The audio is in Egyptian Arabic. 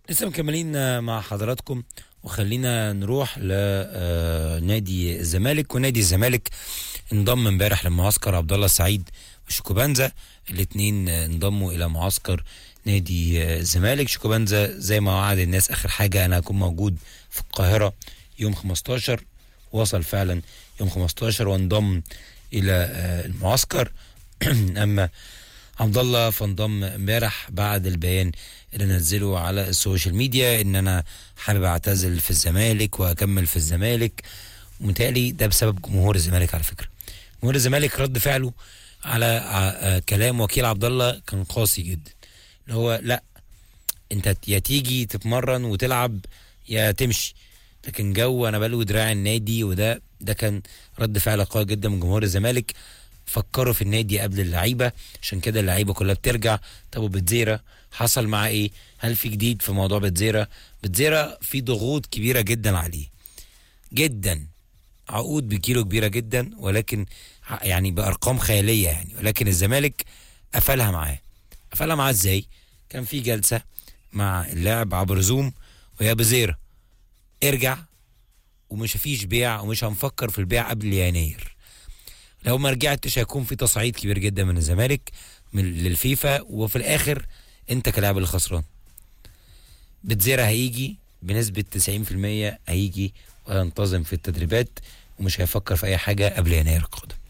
لسه مكملين مع حضراتكم وخلينا نروح لنادي الزمالك ونادي الزمالك انضم امبارح لمعسكر عبد الله السعيد وشيكوبانزا الاثنين انضموا الى معسكر نادي الزمالك شيكوبانزا زي ما وعد الناس اخر حاجه انا هكون موجود في القاهره يوم 15 وصل فعلا يوم 15 وانضم الى المعسكر اما عبد الله فانضم امبارح بعد البيان اللي نزله على السوشيال ميديا ان انا حابب اعتزل في الزمالك واكمل في الزمالك ومتهيألي ده بسبب جمهور الزمالك على فكره جمهور الزمالك رد فعله على ع- كلام وكيل عبد الله كان قاسي جدا اللي هو لا انت يا تيجي تتمرن وتلعب يا تمشي لكن جو انا بلوي دراع النادي وده ده كان رد فعل قوي جدا من جمهور الزمالك فكروا في النادي قبل اللعيبه عشان كده اللعيبه كلها بترجع طب وبتزيرة حصل معاه ايه هل في جديد في موضوع بتزيرة بتزيرة في ضغوط كبيره جدا عليه جدا عقود بكيلو كبيره جدا ولكن ع- يعني بارقام خياليه يعني ولكن الزمالك قفلها معاه قفلها معاه ازاي كان في جلسه مع اللاعب عبر زوم ويا بزيرة ارجع ومش فيش بيع ومش هنفكر في البيع قبل يناير لو ما رجعتش هيكون في تصعيد كبير جدا من الزمالك من للفيفا وفي الاخر انت كلاعب اللي خسران بتزيرة هيجي بنسبة 90% هيجي وينتظم في التدريبات ومش هيفكر في اي حاجة قبل يناير القادم